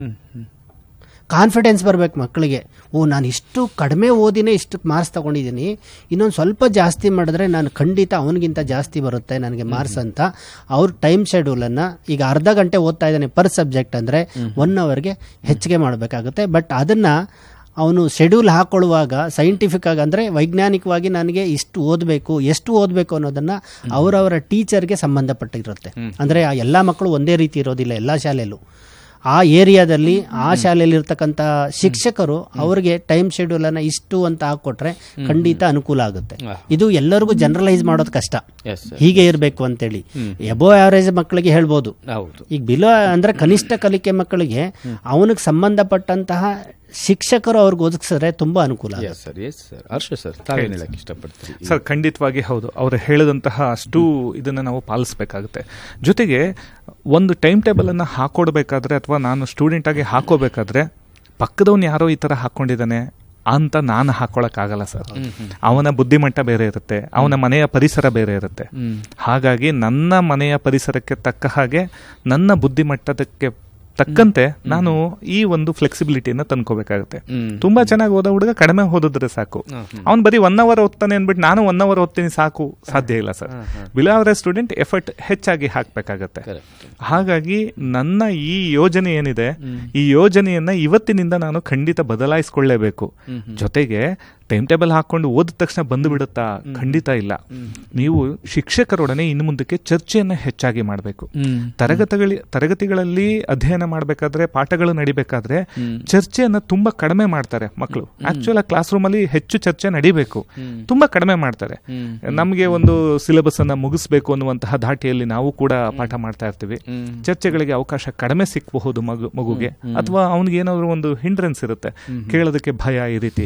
Confidence ಬರಬೇಕು ಮಕ್ಕಳಿಗೆ ಓ ನಾನು ಇಷ್ಟು ಕಡಿಮೆ ಓದಿನೇ ಇಷ್ಟು ಮಾರ್ಕ್ಸ್ ತಗೊಂಡಿದ್ದೀನಿ ಇನ್ನೊಂದು ಸ್ವಲ್ಪ ಜಾಸ್ತಿ ಮಾಡಿದ್ರೆ ನಾನು ಖಂಡಿತ ಅವನಿಗಿಂತ ಜಾಸ್ತಿ ಬರುತ್ತೆ ನನಗೆ ಮಾರ್ಕ್ಸ್ ಅಂತ ಅವ್ರ ಟೈಮ್ ಶೆಡ್ಯೂಲನ್ನು ಈಗ ಅರ್ಧ ಗಂಟೆ ಓದ್ತಾ ಇದ್ದಾನೆ ಪರ್ ಸಬ್ಜೆಕ್ಟ್ ಅಂದರೆ ಒನ್ ಅವರ್ಗೆ ಹೆಚ್ಚಿಗೆ ಮಾಡಬೇಕಾಗುತ್ತೆ ಬಟ್ ಅದನ್ನು ಅವನು ಶೆಡ್ಯೂಲ್ ಹಾಕೊಳ್ಳುವಾಗ ಸೈಂಟಿಫಿಕ್ ಆಗಿ ಅಂದರೆ ವೈಜ್ಞಾನಿಕವಾಗಿ ನನಗೆ ಇಷ್ಟು ಓದಬೇಕು ಎಷ್ಟು ಓದಬೇಕು ಅನ್ನೋದನ್ನು ಅವರವರ ಟೀಚರ್ಗೆ ಸಂಬಂಧಪಟ್ಟಿರುತ್ತೆ ಅಂದರೆ ಆ ಎಲ್ಲ ಮಕ್ಕಳು ಒಂದೇ ರೀತಿ ಇರೋದಿಲ್ಲ ಎಲ್ಲ ಶಾಲೆಯಲ್ಲೂ ಆ ಏರಿಯಾದಲ್ಲಿ ಆ ಶಾಲೆಯಲ್ಲಿ ಇರ್ತಕ್ಕಂಥ ಶಿಕ್ಷಕರು ಅವರಿಗೆ ಟೈಮ್ ಶೆಡ್ಯೂಲ್ ಅನ್ನ ಇಷ್ಟು ಅಂತ ಹಾಕೊಟ್ರೆ ಖಂಡಿತ ಅನುಕೂಲ ಆಗುತ್ತೆ ಇದು ಎಲ್ಲರಿಗೂ ಜನರಲೈಸ್ ಮಾಡೋದು ಕಷ್ಟ ಎಸ್ ಹೀಗೆ ಇರಬೇಕು ಅಂತೇಳಿ ಎಬೋ ಆವರೇಜ್ ಮಕ್ಕಳಿಗೆ ಹೇಳ್ಬೋದು ಹೌದು ಈಗ ಬಿಲೋ ಅಂದ್ರೆ ಕನಿಷ್ಠ ಕಲಿಕೆ ಮಕ್ಕಳಿಗೆ ಅವನಿಗೆ ಸಂಬಂಧಪಟ್ಟಂತಹ ಶಿಕ್ಷಕರು ಅವ್ರಿಗೆ ಒದಗಿಸಿದ್ರೆ ತುಂಬಾ ಅನುಕೂಲ ಆಗುತ್ತೆ. Yes sir yes sir Harsha sir ತಾವೇನು ಹೇಳಕ್ಕೆ ಇಷ್ಟಪಡ್ತೀರಿ ಸರ್ ಖಂಡಿತವಾಗಿ ಹೌದು ಅವರು ಹೇಳಿದಂತಹ ಅಷ್ಟು ಇದನ್ನು ನಾವು ಪಾಲಿಸಬೇಕಾಗುತ್ತೆ ಜೊತೆಗೆ ಒಂದು ಟೈಮ್ ಟೇಬಲನ್ನು ಹಾಕೊಡ್ಬೇಕಾದ್ರೆ ಅಥವಾ ನಾನು ಸ್ಟೂಡೆಂಟ್ ಆಗಿ ಹಾಕೋಬೇಕಾದ್ರೆ ಪಕ್ಕದವನು ಯಾರೋ ಈ ಥರ ಹಾಕ್ಕೊಂಡಿದ್ದಾನೆ ಅಂತ ನಾನು ಹಾಕೊಳಕ್ಕಾಗಲ್ಲ ಸರ್ ಅವನ ಬುದ್ಧಿಮಟ್ಟ ಬೇರೆ ಇರುತ್ತೆ ಅವನ ಮನೆಯ ಪರಿಸರ ಬೇರೆ ಇರುತ್ತೆ ಹಾಗಾಗಿ ನನ್ನ ಮನೆಯ ಪರಿಸರಕ್ಕೆ ತಕ್ಕ ಹಾಗೆ ನನ್ನ ಬುದ್ಧಿಮಟ್ಟದಕ್ಕೆ ತಕ್ಕಂತೆ ನಾನು ಈ ಒಂದು ಫ್ಲೆಕ್ಸಿಬಿಲಿಟಿನ ತಂದ್ಕೋಬೇಕಾಗುತ್ತೆ ತುಂಬಾ ಚೆನ್ನಾಗಿ ಓದೋ ಹುಡುಗ ಕಡಿಮೆ ಓದಿದ್ರೆ ಸಾಕು ಅವ್ನು ಬರೀ ಒನ್ ಅವರ್ ಓದ್ತಾನೆ ಅಂದ್ಬಿಟ್ಟು ನಾನು ಒನ್ ಅವರ್ ಓದ್ತೀನಿ ಸಾಕು ಸಾಧ್ಯ ಇಲ್ಲ ಸರ್ ಬಿಲೋ ಅವರ ಸ್ಟೂಡೆಂಟ್ ಎಫರ್ಟ್ ಹೆಚ್ಚಾಗಿ ಹಾಕ್ಬೇಕಾಗತ್ತೆ ಹಾಗಾಗಿ ನನ್ನ ಈ ಯೋಜನೆ ಏನಿದೆ ಈ ಯೋಜನೆಯನ್ನ ಇವತ್ತಿನಿಂದ ನಾನು ಖಂಡಿತ ಬದಲಾಯಿಸ್ಕೊಳ್ಳೇಬೇಕು ಜೊತೆಗೆ ಟೈಮ್ ಟೇಬಲ್ ಹಾಕೊಂಡು ಓದಿದ ತಕ್ಷಣ ಬಂದು ಬಿಡುತ್ತಾ ಖಂಡಿತ ಇಲ್ಲ ನೀವು ಶಿಕ್ಷಕರೊಡನೆ ಇನ್ನು ಮುಂದಕ್ಕೆ ಚರ್ಚೆಯನ್ನ ಹೆಚ್ಚಾಗಿ ಮಾಡಬೇಕು ತರಗತಿಗಳ ತರಗತಿಗಳಲ್ಲಿ ಅಧ್ಯಯನ ಮಾಡಬೇಕಾದ್ರೆ ಪಾಠಗಳು ನಡಿಬೇಕಾದ್ರೆ ಚರ್ಚೆಯನ್ನ ತುಂಬಾ ಕಡಿಮೆ ಮಾಡ್ತಾರೆ ಮಕ್ಕಳು ಆಕ್ಚುಲ್ ಕ್ಲಾಸ್ ರೂಮ್ ಅಲ್ಲಿ ಹೆಚ್ಚು ಚರ್ಚೆ ನಡಿಬೇಕು ತುಂಬಾ ಕಡಿಮೆ ಮಾಡ್ತಾರೆ ನಮಗೆ ಒಂದು ಸಿಲೆಬಸ್ ಅನ್ನ ಮುಗಿಸ್ಬೇಕು ಅನ್ನುವಂತಹ ಧಾಟಿಯಲ್ಲಿ ನಾವು ಕೂಡ ಪಾಠ ಮಾಡ್ತಾ ಇರ್ತೀವಿ ಚರ್ಚೆಗಳಿಗೆ ಅವಕಾಶ ಕಡಿಮೆ ಸಿಕ್ಕಬಹುದು ಮಗು ಮಗುಗೆ ಅಥವಾ ಅವನಿಗೆ ಏನಾದ್ರು ಒಂದು ಹಿಂಡ್ರೆನ್ಸ್ ಇರುತ್ತೆ ಕೇಳೋದಕ್ಕೆ ಭಯ ಈ ರೀತಿ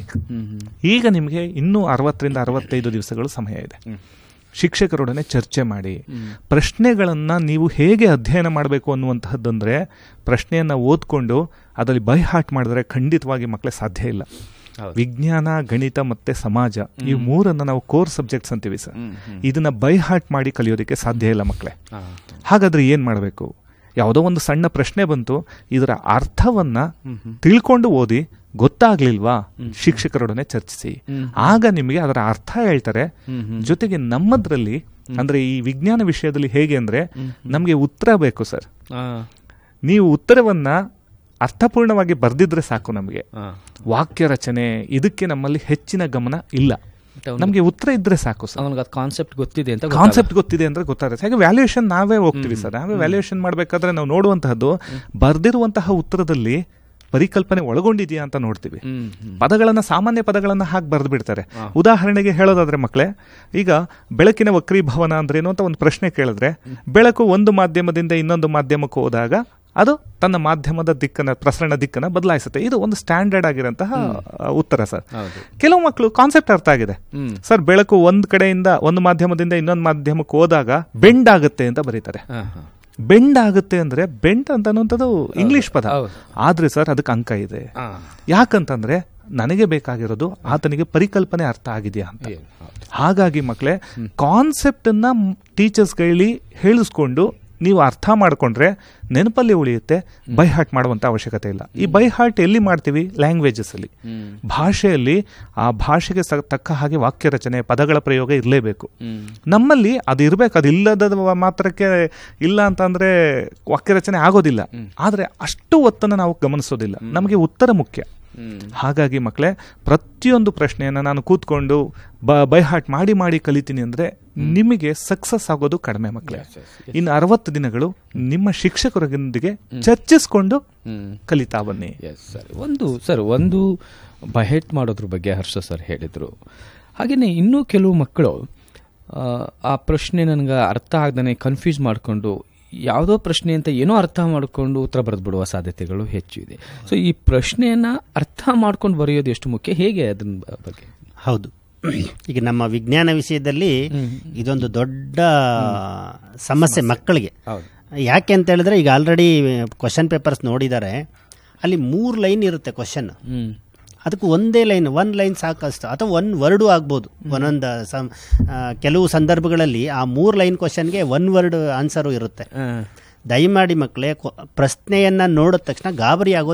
ಈಗ ನಿಮಗೆ ಇನ್ನೂ ಅರವತ್ತರಿಂದ ಅರವತ್ತೈದು ದಿವಸಗಳು ಸಮಯ ಇದೆ ಶಿಕ್ಷಕರೊಡನೆ ಚರ್ಚೆ ಮಾಡಿ ಪ್ರಶ್ನೆಗಳನ್ನ ನೀವು ಹೇಗೆ ಅಧ್ಯಯನ ಮಾಡಬೇಕು ಅನ್ನುವಂತಹದ್ದಂದ್ರೆ ಪ್ರಶ್ನೆಯನ್ನ ಓದ್ಕೊಂಡು ಅದರಲ್ಲಿ ಬೈ ಹಾರ್ಟ್ ಮಾಡಿದ್ರೆ ಖಂಡಿತವಾಗಿ ಮಕ್ಕಳೇ ಸಾಧ್ಯ ಇಲ್ಲ ವಿಜ್ಞಾನ ಗಣಿತ ಮತ್ತೆ ಸಮಾಜ ಈ ಮೂರನ್ನ ನಾವು ಕೋರ್ ಸಬ್ಜೆಕ್ಟ್ಸ್ ಅಂತೀವಿ ಸರ್ ಇದನ್ನ ಬೈ ಹಾರ್ಟ್ ಮಾಡಿ ಕಲಿಯೋದಕ್ಕೆ ಸಾಧ್ಯ ಇಲ್ಲ ಮಕ್ಕಳೇ ಹಾಗಾದ್ರೆ ಏನ್ ಮಾಡಬೇಕು ಯಾವುದೋ ಒಂದು ಸಣ್ಣ ಪ್ರಶ್ನೆ ಬಂತು ಇದರ ಅರ್ಥವನ್ನ ತಿಳ್ಕೊಂಡು ಓದಿ ಗೊತ್ತಾಗ್ಲಿಲ್ವಾ ಶಿಕ್ಷಕರೊಡನೆ ಚರ್ಚಿಸಿ ಆಗ ನಿಮಗೆ ಅದರ ಅರ್ಥ ಹೇಳ್ತಾರೆ ಜೊತೆಗೆ ನಮ್ಮದ್ರಲ್ಲಿ ಅಂದ್ರೆ ಈ ವಿಜ್ಞಾನ ವಿಷಯದಲ್ಲಿ ಹೇಗೆ ಅಂದ್ರೆ ನಮಗೆ ಉತ್ತರ ಬೇಕು ಸರ್ ನೀವು ಉತ್ತರವನ್ನ ಅರ್ಥಪೂರ್ಣವಾಗಿ ಬರ್ದಿದ್ರೆ ಸಾಕು ನಮಗೆ ವಾಕ್ಯ ರಚನೆ ಇದಕ್ಕೆ ನಮ್ಮಲ್ಲಿ ಹೆಚ್ಚಿನ ಗಮನ ಇಲ್ಲ ನಮಗೆ ಉತ್ತರ ಇದ್ರೆ ಸಾಕು ಸರ್ ಅವನಿಗೆ ಅದು ಕಾನ್ಸೆಪ್ಟ್ ಗೊತ್ತಿದೆ ಅಂತ ಕಾನ್ಸೆಪ್ಟ್ ಗೊತ್ತಿದೆ ಅಂದ್ರೆ ಗೊತ್ತಾಗುತ್ತೆ ಹಾಗೆ ವ್ಯಾಲ್ಯೂಯೇಷನ್ ನಾವೇ ಹೋಗ್ತೀವಿ ಸರ್ ನಾವೇ ವ್ಯಾಲ್ಯೂಯೇಷನ್ ಮಾಡಬೇಕಾದ್ರೆ ನಾವು ನೋಡುವಂತಹದ್ದು ಬರ್ದಿರುವಂತಹ ಉತ್ತರದಲ್ಲಿ ಪರಿಕಲ್ಪನೆ ಒಳಗೊಂಡಿದೆಯಾ ಅಂತ ನೋಡ್ತೀವಿ ಪದಗಳನ್ನ ಸಾಮಾನ್ಯ ಪದಗಳನ್ನ ಹಾಕಿ ಬರೆದು ಬಿಡ್ತಾರೆ ಉದಾಹರಣೆಗೆ ಹೇಳೋದಾದ್ರೆ ಮಕ್ಕಳೇ ಈಗ ಬೆಳಕಿನ ವಕ್ರೀಭವನ ಅಂದ್ರೇನು ಅಂತ ಒಂದು ಪ್ರಶ್ನೆ ಕೇಳಿದ್ರೆ ಬೆಳಕು ಒಂದು ಮಾಧ್ಯಮದಿಂದ ಇನ್ನೊಂದು ಮಾಧ್ಯಮಕ್ಕೆ ಹೋದಾಗ ಅದು ತನ್ನ ಮಾಧ್ಯಮದ ದಿಕ್ಕನ್ನ ಪ್ರಸರಣ ದಿಕ್ಕನ್ನ ಬದಲಾಯಿಸುತ್ತೆ ಇದು ಒಂದು ಸ್ಟ್ಯಾಂಡರ್ಡ್ ಆಗಿರಂತಹ ಆ, ಉತ್ತರ ಸರ್ ಕೆಲವು ಮಕ್ಕಳು ಕಾನ್ಸೆಪ್ಟ್ ಅರ್ಥ ಆಗಿದೆ ಸರ್ ಬೆಳಕು ಒಂದ್ ಕಡೆಯಿಂದ ಒಂದು ಮಾಧ್ಯಮದಿಂದ ಇನ್ನೊಂದು ಮಾಧ್ಯಮಕ್ಕೆ ಹೋದಾಗ ಬೆಂಡ್ ಆಗುತ್ತೆ ಅಂತ ಬರೀತಾರೆ ಬೆಂಡ್ ಆಗುತ್ತೆ ಅಂದ್ರೆ ಬೆಂಡ್ ಅಂತ ಅನ್ನುವಂಥದ್ದು ಇಂಗ್ಲಿಷ್ ಪದ ಆದ್ರೆ ಸರ್ ಅದಕ್ಕೆ ಅಂಕ ಇದೆ ಯಾಕಂತಂದ್ರೆ ನನಗೆ ಬೇಕಾಗಿರೋದು ಆತನಿಗೆ ಪರಿಕಲ್ಪನೆ ಅರ್ಥ ಆಗಿದೆಯಾ ಅಂತ ಹಾಗಾಗಿ ಮಕ್ಕಳೇ ಕಾನ್ಸೆಪ್ಟ್ ಅನ್ನ ಟೀಚರ್ಸ್ ಕೈಲಿ ಹೇಳಿಸ್ಕೊಂಡು ನೀವು ಅರ್ಥ ಮಾಡ್ಕೊಂಡ್ರೆ ನೆನಪಲ್ಲಿ ಉಳಿಯುತ್ತೆ ಬೈ ಹಾರ್ಟ್ ಮಾಡುವಂತ ಅವಶ್ಯಕತೆ ಇಲ್ಲ ಈ ಬೈ ಹಾರ್ಟ್ ಎಲ್ಲಿ ಮಾಡ್ತೀವಿ ಲ್ಯಾಂಗ್ವೇಜಸ್ ಅಲ್ಲಿ ಭಾಷೆಯಲ್ಲಿ ಆ ಭಾಷೆಗೆ ಸ- ತಕ್ಕ ಹಾಗೆ ವಾಕ್ಯ ರಚನೆ ಪದಗಳ ಪ್ರಯೋಗ ಇರಲೇಬೇಕು ನಮ್ಮಲ್ಲಿ ಅದು ಇರ್ಬೇಕು ಅದು ಇಲ್ಲದ ಮಾತ್ರಕ್ಕೆ ಇಲ್ಲ ಅಂತಂದ್ರೆ ವಾಕ್ಯ ರಚನೆ ಆಗೋದಿಲ್ಲ ಆದ್ರೆ ಅಷ್ಟು ಒತ್ತನ್ನು ನಾವು ಗಮನಿಸೋದಿಲ್ಲ ನಮಗೆ ಉತ್ತರ ಮುಖ್ಯ ಹಾಗಾಗಿ ಮಕ್ಕಳೇ ಪ್ರತಿಯೊಂದು ಪ್ರಶ್ನೆಯನ್ನ ನಾನು ಕೂತ್ಕೊಂಡು ಬೈ ಹಾರ್ಟ್ ಮಾಡಿ ಮಾಡಿ ಕಲಿತೀನಿ ಅಂದ್ರೆ ನಿಮಗೆ ಸಕ್ಸಸ್ ಆಗೋದು ಕಡಿಮೆ ಮಕ್ಕಳೇ ಇನ್ನು ಅರವತ್ತು ದಿನಗಳು ನಿಮ್ಮ ಶಿಕ್ಷಕರೊಂದಿಗೆ ಚರ್ಚಿಸ್ಕೊಂಡು ಕಲಿತಾ ಬನ್ನಿ ಎಸ್ ಸರ್ ಒಂದು ಸರ್ ಒಂದು ಬಹೆಟ್ ಮಾಡೋದ್ರ ಬಗ್ಗೆ ಹರ್ಷ ಸರ್ ಹೇಳಿದರು ಹಾಗೆಯೇ ಇನ್ನೂ ಕೆಲವು ಮಕ್ಕಳು ಆ, ಆ ಪ್ರಶ್ನೆ ನನಗೆ ಅರ್ಥ ಆಗ್ದೇ ಕನ್ಫ್ಯೂಸ್ ಮಾಡಿಕೊಂಡು ಯಾವುದೋ ಪ್ರಶ್ನೆ ಅಂತ ಏನೋ ಅರ್ಥ ಮಾಡಿಕೊಂಡು ಉತ್ತರ ಬರೆದು ಬಿಡುವ ಸಾಧ್ಯತೆಗಳು ಹೆಚ್ಚು ಇದೆ ಸೊ ಈ ಪ್ರಶ್ನೆಯನ್ನ ಅರ್ಥ ಮಾಡ್ಕೊಂಡು ಬರೆಯೋದು ಎಷ್ಟು ಮುಖ್ಯ ಹೇಗೆ ಅದನ್ನ ಬಗ್ಗೆ ಹೌದು ಈಗ ನಮ್ಮ ವಿಜ್ಞಾನ ವಿಷಯದಲ್ಲಿ ಇದೊಂದು ದೊಡ್ಡ ಸಮಸ್ಯೆ ಮಕ್ಕಳಿಗೆ ಯಾಕೆ ಅಂತ ಹೇಳಿದ್ರೆ ಈಗ ಆಲ್ರೆಡಿ ಕ್ವಶನ್ ಪೇಪರ್ಸ್ ನೋಡಿದ್ದಾರೆ ಅಲ್ಲಿ ಮೂರು ಲೈನ್ ಇರುತ್ತೆ ಕ್ವಶನ್ ಅದಕ್ಕೆ ಒಂದೇ ಲೈನ್ ಒನ್ ಲೈನ್ ಸಾಕಷ್ಟು ಅಥವಾ ಒನ್ ವರ್ಡು ಆಗ್ಬೋದು ಒಂದೊಂದು ಸಂ ಆ, ಕೆಲವು ಸಂದರ್ಭಗಳಲ್ಲಿ ಆ ಮೂರು ಲೈನ್ ಕ್ವಶನ್ಗೆ ಒನ್ ವರ್ಡ್ ಆನ್ಸರು ಇರುತ್ತೆ ದಯಮಾಡಿ ಮಕ್ಕಳೇ ಕೊ- ಪ್ರಶ್ನೆಯನ್ನ ನೋಡಿದ ತಕ್ಷಣ ಗಾಬರಿ ಆಗೋ